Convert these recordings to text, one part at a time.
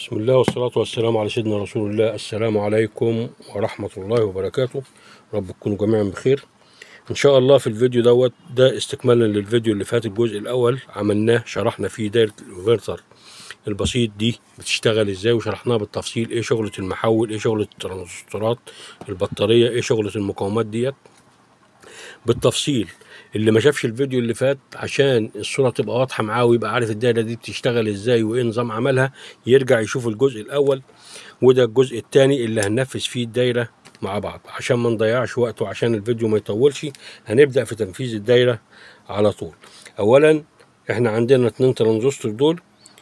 بسم الله والصلاة والسلام على سيدنا رسول الله السلام عليكم ورحمة الله وبركاته رب تكونوا جميعا بخير إن شاء الله في الفيديو دوت ده استكمالا للفيديو اللي فات الجزء الأول عملناه شرحنا فيه دايرة الانفرتر البسيط دي بتشتغل ازاي وشرحناها بالتفصيل ايه شغلة المحول ايه شغلة الترانزستورات البطارية ايه شغلة المقاومات ديت بالتفصيل اللي ما شافش الفيديو اللي فات عشان الصورة تبقى واضحة معاه ويبقى عارف الدايرة دي بتشتغل ازاي وايه نظام عملها يرجع يشوف الجزء الأول وده الجزء الثاني اللي هننفذ فيه الدايرة مع بعض عشان ما نضيعش وقت وعشان الفيديو ما يطولش هنبدأ في تنفيذ الدايرة على طول أولا احنا عندنا اتنين ترانزستور دول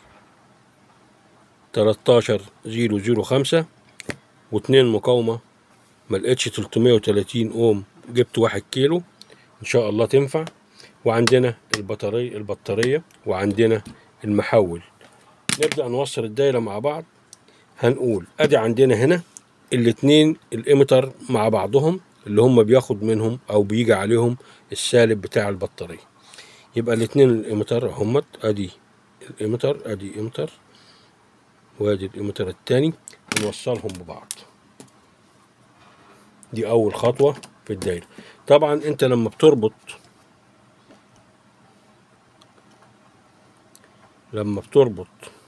13005 واتنين مقاومة ملقتش 330 اوم جبت واحد كيلو ان شاء الله تنفع وعندنا البطارية البطارية وعندنا المحول نبدأ نوصل الدايرة مع بعض هنقول ادي عندنا هنا الاتنين الامتر مع بعضهم اللي هم بياخد منهم او بيجي عليهم السالب بتاع البطارية يبقى الاتنين الامتر همت ادي الامتر ادي امتر وادي الامتر التاني نوصلهم ببعض دي اول خطوة في الدايرة طبعا انت لما بتربط لما بتربط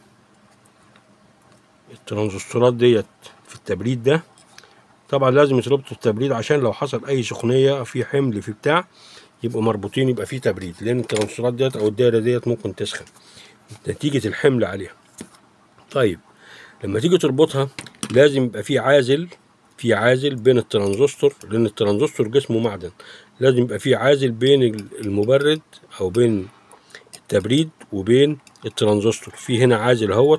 الترانزستورات ديت في التبريد ده طبعا لازم يتربطوا في التبريد عشان لو حصل اي سخونيه في حمل في بتاع يبقوا مربوطين يبقى في تبريد لان الترانزستورات ديت او الدايره ديت ممكن تسخن نتيجه الحمل عليها طيب لما تيجي تربطها لازم يبقى في عازل في عازل بين الترانزستور لان الترانزستور جسمه معدن لازم يبقى في عازل بين المبرد او بين التبريد وبين الترانزستور في هنا عازل اهوت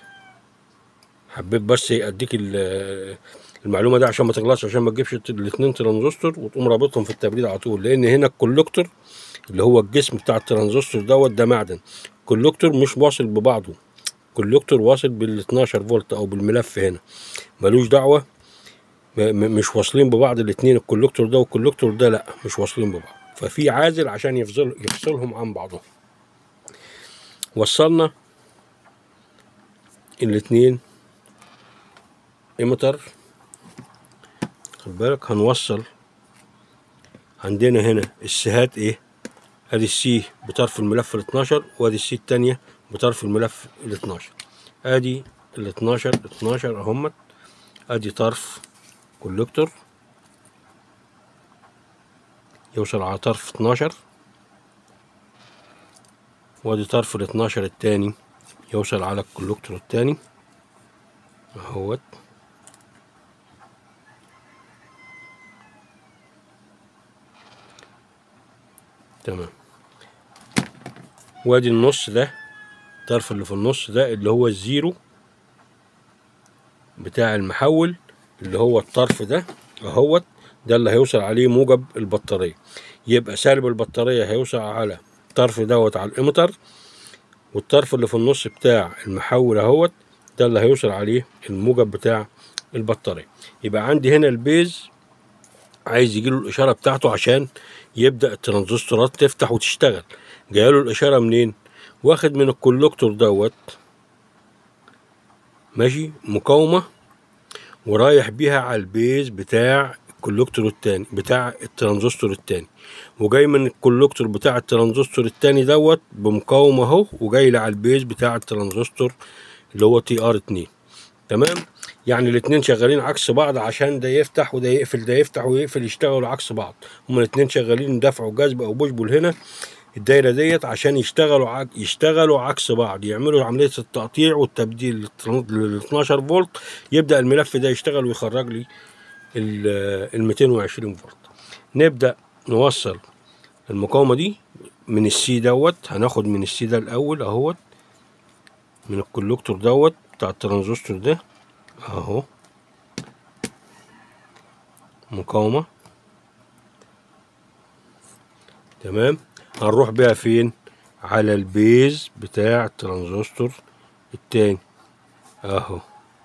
حبيت بس اديك المعلومه دي عشان ما تغلطش عشان ما تجيبش الاثنين ترانزستور وتقوم رابطهم في التبريد على طول لان هنا الكولكتور اللي هو الجسم بتاع الترانزستور دوت ده معدن الكولكتور مش واصل ببعضه الكولكتور واصل بال 12 فولت او بالملف هنا ملوش دعوه مش واصلين ببعض الاثنين الكولكتور ده والكولكتور ده لا مش واصلين ببعض ففي عازل عشان يفصل يفصلهم عن بعضهم وصلنا الاثنين امتر خد بالك هنوصل عندنا هنا السيهات ايه ادي السي بطرف الملف ال 12 وادي السي التانية بطرف الملف ال 12 ادي ال 12 12 اهمت ادي طرف كولكتور يوصل على طرف 12 وادي طرف ال 12 التاني يوصل على الكولكتور التاني اهوت تمام وادي النص ده الطرف اللي في النص ده اللي هو الزيرو بتاع المحول اللي هو الطرف ده اهوت ده اللي هيوصل عليه موجب البطارية يبقى سالب البطارية هيوصل على الطرف دوت على الامتر والطرف اللي في النص بتاع المحول اهوت ده اللي هيوصل عليه الموجب بتاع البطارية يبقى عندي هنا البيز عايز يجيله الإشارة بتاعته عشان يبدأ الترانزستورات تفتح وتشتغل جايله الإشارة منين؟ واخد من الكولكتور دوت ماشي مقاومة ورايح بيها على البيز بتاع الكولكتور التاني بتاع الترانزستور التاني وجاي من الكولكتور بتاع الترانزستور التاني دوت بمقاومة اهو وجاي لي على البيز بتاع الترانزستور اللي هو تي ار 2 تمام يعني الاتنين شغالين عكس بعض عشان ده يفتح وده يقفل ده يفتح ويقفل يشتغلوا عكس بعض هما الاتنين شغالين دفع وجذب او بوشبول هنا الدايره ديت عشان يشتغلوا عك... يشتغلوا عكس بعض يعملوا عمليه التقطيع والتبديل لل 12 فولت يبدا الملف ده يشتغل ويخرج لي ال 220 فولت نبدا نوصل المقاومه دي من السي دوت هناخد من السي ده الاول اهوت من الكولكتور دوت بتاع الترانزستور ده اهو مقاومه تمام هنروح بيها فين على البيز بتاع الترانزستور التاني اهو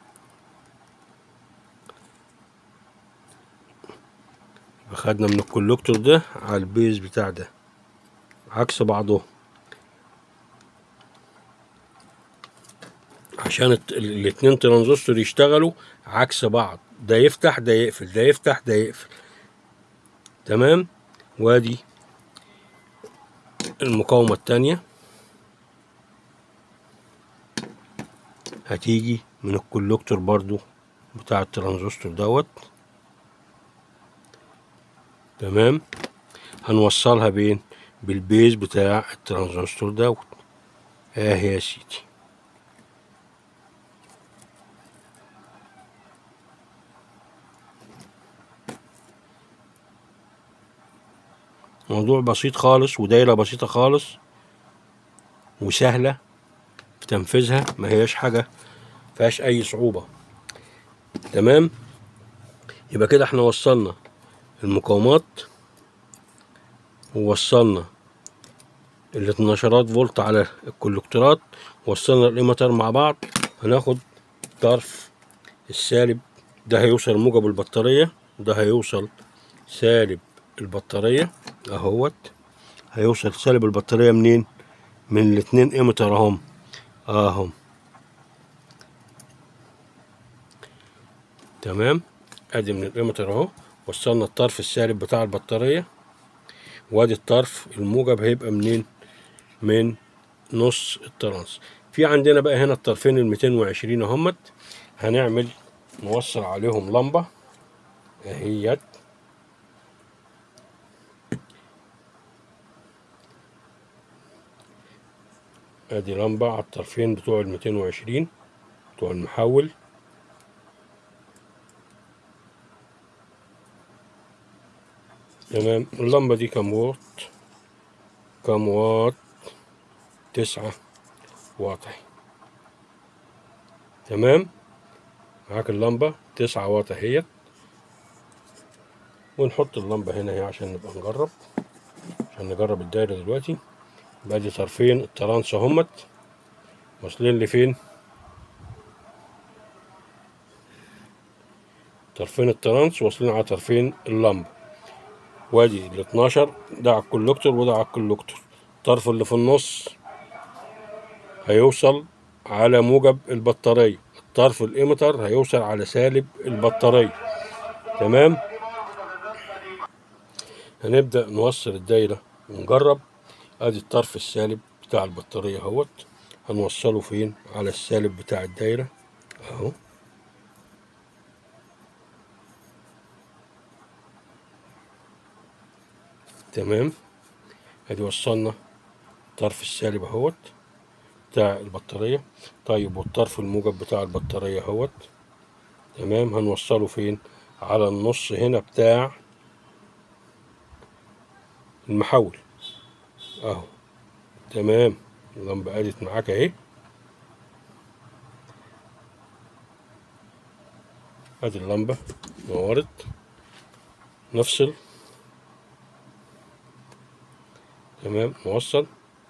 خدنا من الكولكتور ده على البيز بتاع ده عكس بعضه عشان الت- ال- الاتنين ترانزستور يشتغلوا عكس بعض ده يفتح ده يقفل ده يفتح ده يقفل تمام وادي المقاومة التانية هتيجي من الكولكتور برضو بتاع الترانزستور دوت تمام هنوصلها بين بالبيز بتاع الترانزستور دوت اهي يا سيدي موضوع بسيط خالص ودايرة بسيطة خالص وسهلة في تنفيذها ما هياش حاجة فيهاش أي صعوبة تمام يبقى كده احنا وصلنا المقاومات ووصلنا ال 12 فولت على الكولكتورات وصلنا الإيمتر مع بعض هناخد طرف السالب ده هيوصل موجب البطارية ده هيوصل سالب البطارية اهوت هيوصل سالب البطارية منين من الاتنين ايمتر اهم اهم تمام ادي من الايمتر اهو وصلنا الطرف السالب بتاع البطارية وادي الطرف الموجب هيبقى منين من نص الترانس في عندنا بقى هنا الطرفين ال 220 اهمت هنعمل نوصل عليهم لمبة اهيت ادي لمبة على الطرفين بتوع ال 220 بتوع المحول تمام اللمبة دي كام واط كام واط تسعة واط اهي تمام معاك اللمبة تسعة واط اهيت ونحط اللمبة هنا اهي عشان نبقى نجرب عشان نجرب الدايرة دلوقتي يبقى دي طرفين الترانس اهمت واصلين لفين طرفين الترانس واصلين على طرفين اللمبة وادي ال 12 ده على الكولكتور وده على الكولكتور الطرف اللي في النص هيوصل على موجب البطارية الطرف الإيمتر هيوصل على سالب البطارية تمام هنبدأ نوصل الدايرة ونجرب ادي الطرف السالب بتاع البطارية اهوت هنوصله فين على السالب بتاع الدايرة اهو تمام ادي وصلنا الطرف السالب اهوت بتاع البطارية طيب والطرف الموجب بتاع البطارية اهوت تمام هنوصله فين على النص هنا بتاع المحول اهو تمام اللمبة قادت معاك اهي ادي اللمبة نورت نفصل تمام نوصل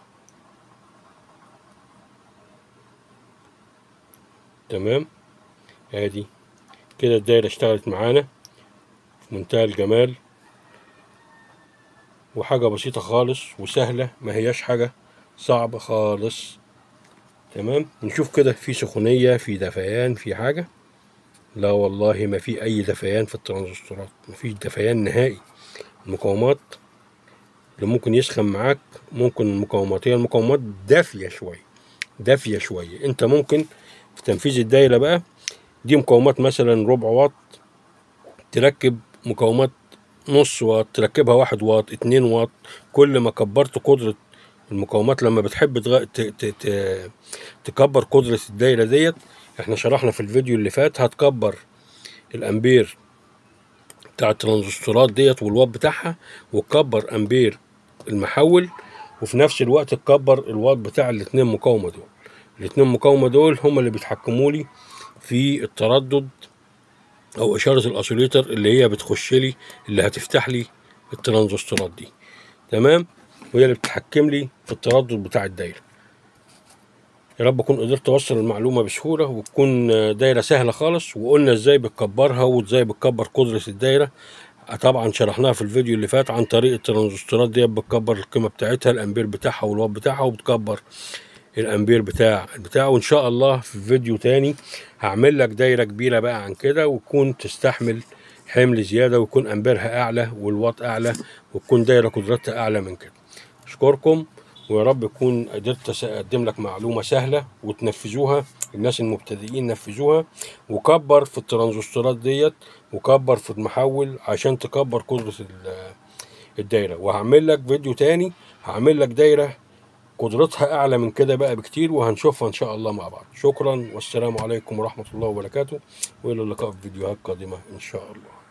تمام ادي كده الدايرة اشتغلت معانا في منتهى الجمال وحاجة بسيطة خالص وسهلة ما هياش حاجة صعبة خالص تمام نشوف كده في سخونية في دفيان في حاجة لا والله ما في أي دفيان في الترانزستورات ما فيش دفيان نهائي المقاومات اللي ممكن يسخن معاك ممكن المقاومات هي المقاومات دافية شوية دافية شوية انت ممكن في تنفيذ الدايرة بقى دي مقاومات مثلا ربع واط تركب مقاومات نص واط تركبها واحد واط اتنين واط كل ما كبرت قدرة المقاومات لما بتحب تغ... ت... ت... ت... تكبر قدرة الدايرة ديت احنا شرحنا في الفيديو اللي فات هتكبر الامبير بتاع الترانزستورات ديت والواط بتاعها وتكبر امبير المحول وفي نفس الوقت تكبر الواط بتاع الاتنين مقاومة دول الاتنين مقاومة دول هما اللي بيتحكموا لي في التردد او اشاره الاسوليتر اللي هي بتخش لي اللي هتفتح لي الترانزستورات دي تمام وهي اللي بتتحكم لي في التردد بتاع الدايره يا رب اكون قدرت اوصل المعلومه بسهوله وتكون دايره سهله خالص وقلنا ازاي بتكبرها وازاي بتكبر قدره الدايره طبعا شرحناها في الفيديو اللي فات عن طريق الترانزستورات دي بتكبر القيمه بتاعتها الامبير بتاعها والوات بتاعها وبتكبر الامبير بتاع بتاعه وان شاء الله في فيديو تاني هعمل لك دايره كبيره بقى عن كده وتكون تستحمل حمل زياده ويكون امبيرها اعلى والواط اعلى وتكون دايره قدرتها اعلى من كده اشكركم ويا رب اكون قدرت اقدم لك معلومه سهله وتنفذوها الناس المبتدئين نفذوها وكبر في الترانزستورات ديت وكبر في المحول عشان تكبر قدره ال- الدايره وهعمل لك فيديو تاني هعمل لك دايره قدرتها اعلى من كده بقى بكتير وهنشوفها ان شاء الله مع بعض شكرا والسلام عليكم ورحمه الله وبركاته والى اللقاء في فيديوهات قادمه ان شاء الله